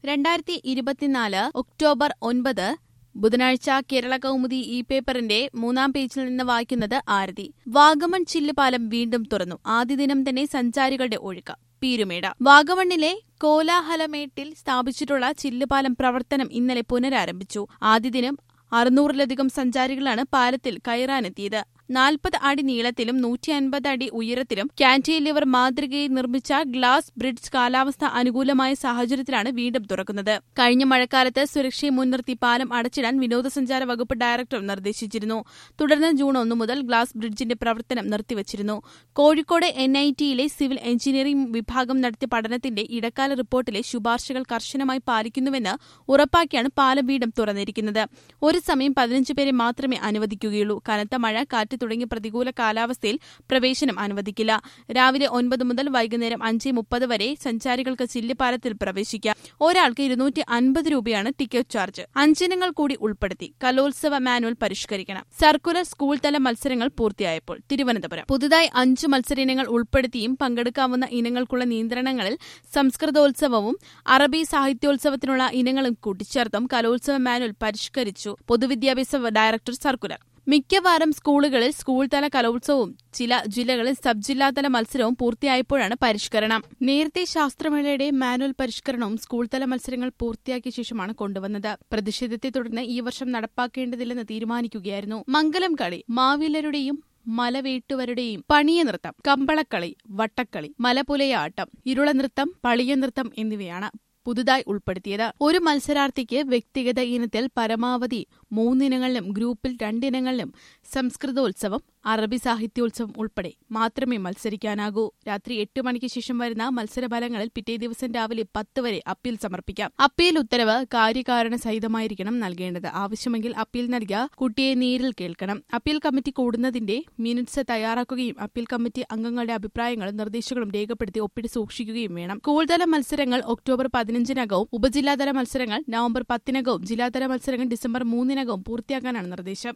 രണ്ടായിരത്തി ഇരുപത്തിനാല് ഒക്ടോബർ ഒൻപത് ബുധനാഴ്ച കേരള കൗമുദി ഇ പേപ്പറിന്റെ മൂന്നാം പേജിൽ നിന്ന് വായിക്കുന്നത് ആരതി വാഗമൺ ചില്ലുപാലം വീണ്ടും തുറന്നു ആദ്യ ദിനം തന്നെ സഞ്ചാരികളുടെ ഒഴുക്ക് പീരുമേട് വാഗമണ്ണിലെ കോലാഹലമേട്ടിൽ സ്ഥാപിച്ചിട്ടുള്ള ചില്ലുപാലം പ്രവർത്തനം ഇന്നലെ പുനരാരംഭിച്ചു ആദ്യ ദിനം അറുന്നൂറിലധികം സഞ്ചാരികളാണ് പാലത്തിൽ കയറാനെത്തിയത് നാൽപ്പത് അടി നീളത്തിലും നൂറ്റി അൻപത് അടി ഉയരത്തിലും കാന്റിലിവർ മാതൃകയിൽ നിർമ്മിച്ച ഗ്ലാസ് ബ്രിഡ്ജ് കാലാവസ്ഥ അനുകൂലമായ സാഹചര്യത്തിലാണ് വീണ്ടും തുറക്കുന്നത് കഴിഞ്ഞ മഴക്കാലത്ത് സുരക്ഷയെ മുൻനിർത്തി പാലം അടച്ചിടാൻ വിനോദസഞ്ചാര വകുപ്പ് ഡയറക്ടർ നിർദ്ദേശിച്ചിരുന്നു തുടർന്ന് ജൂൺ ഒന്ന് മുതൽ ഗ്ലാസ് ബ്രിഡ്ജിന്റെ പ്രവർത്തനം നിർത്തിവച്ചിരുന്നു കോഴിക്കോട് എൻ ഐ ടിയിലെ സിവിൽ എഞ്ചിനീയറിംഗ് വിഭാഗം നടത്തിയ പഠനത്തിന്റെ ഇടക്കാല റിപ്പോർട്ടിലെ ശുപാർശകൾ കർശനമായി പാലിക്കുന്നുവെന്ന് ഉറപ്പാക്കിയാണ് പാലം വീണ്ടും തുറന്നിരിക്കുന്നത് ഒരു സമയം പതിനഞ്ച് പേരെ മാത്രമേ അനുവദിക്കുകയുള്ളൂ കനത്ത മഴ കാറ്റ് തുടങ്ങിയ പ്രതികൂല കാലാവസ്ഥയിൽ പ്രവേശനം അനുവദിക്കില്ല രാവിലെ ഒൻപത് മുതൽ വൈകുന്നേരം അഞ്ച് മുപ്പത് വരെ സഞ്ചാരികൾക്ക് ചില്ലിപ്പാലത്തിൽ പ്രവേശിക്കാം ഒരാൾക്ക് ഇരുന്നൂറ്റി അൻപത് രൂപയാണ് ടിക്കറ്റ് ചാർജ് അഞ്ചിനങ്ങൾ കൂടി ഉൾപ്പെടുത്തി കലോത്സവ മാനുവൽ പരിഷ്കരിക്കണം സർക്കുലർ സ്കൂൾ തല മത്സരങ്ങൾ പൂർത്തിയായപ്പോൾ തിരുവനന്തപുരം പുതുതായി അഞ്ച് മത്സര ഇനങ്ങൾ ഉൾപ്പെടുത്തിയും പങ്കെടുക്കാവുന്ന ഇനങ്ങൾക്കുള്ള നിയന്ത്രണങ്ങളിൽ സംസ്കൃതോത്സവവും അറബി സാഹിത്യോത്സവത്തിനുള്ള ഇനങ്ങളും കൂട്ടിച്ചേർത്തും കലോത്സവ മാനുവൽ പരിഷ്കരിച്ചു പൊതുവിദ്യാഭ്യാസ ഡയറക്ടർ സർക്കുലർ മിക്കവാറും സ്കൂളുകളിൽ സ്കൂൾ തല കലോത്സവവും ചില ജില്ലകളിൽ സബ് ജില്ലാതല മത്സരവും പൂർത്തിയായപ്പോഴാണ് പരിഷ്കരണം നേരത്തെ ശാസ്ത്രമേളയുടെ മാനുവൽ പരിഷ്കരണവും സ്കൂൾ തല മത്സരങ്ങൾ പൂർത്തിയാക്കിയ ശേഷമാണ് കൊണ്ടുവന്നത് പ്രതിഷേധത്തെ തുടർന്ന് ഈ വർഷം നടപ്പാക്കേണ്ടതില്ലെന്ന് തീരുമാനിക്കുകയായിരുന്നു മംഗലം കളി മാവിലരുടെയും മലവേട്ടുവരുടെയും പണിയ നൃത്തം കമ്പളക്കളി വട്ടക്കളി മലപുലയാട്ടം ഇരുള നൃത്തം പളിയ നൃത്തം എന്നിവയാണ് പുതുതായി ഉൾപ്പെടുത്തിയത് ഒരു മത്സരാർത്ഥിക്ക് വ്യക്തിഗത ഇനത്തിൽ പരമാവധി മൂന്നിനങ്ങളിലും ഗ്രൂപ്പിൽ രണ്ടിനങ്ങളിലും സംസ്കൃതോത്സവം അറബി സാഹിത്യോത്സവം ഉൾപ്പെടെ മാത്രമേ മത്സരിക്കാനാകൂ രാത്രി എട്ട് മണിക്ക് ശേഷം വരുന്ന മത്സരഫലങ്ങളിൽ പിറ്റേ ദിവസം രാവിലെ പത്ത് വരെ അപ്പീൽ സമർപ്പിക്കാം അപ്പീൽ ഉത്തരവ് കാര്യകാരണ സഹിതമായിരിക്കണം നൽകേണ്ടത് ആവശ്യമെങ്കിൽ അപ്പീൽ നൽകിയ കുട്ടിയെ നേരിൽ കേൾക്കണം അപ്പീൽ കമ്മിറ്റി കൂടുന്നതിന്റെ മിനിറ്റ്സ് തയ്യാറാക്കുകയും അപ്പീൽ കമ്മിറ്റി അംഗങ്ങളുടെ അഭിപ്രായങ്ങളും നിർദ്ദേശങ്ങളും രേഖപ്പെടുത്തി ഒപ്പിട്ട് സൂക്ഷിക്കുകയും വേണം സ്കൂൾതല മത്സരങ്ങൾ ഒക്ടോബർ പതിനഞ്ചിനകവും ഉപജില്ലാതല മത്സരങ്ങൾ നവംബർ പത്തിനകവും ജില്ലാതല മത്സരങ്ങൾ ഡിസംബർ മൂന്നിനകവും പൂർത്തിയാക്കാനാണ് നിർദ്ദേശം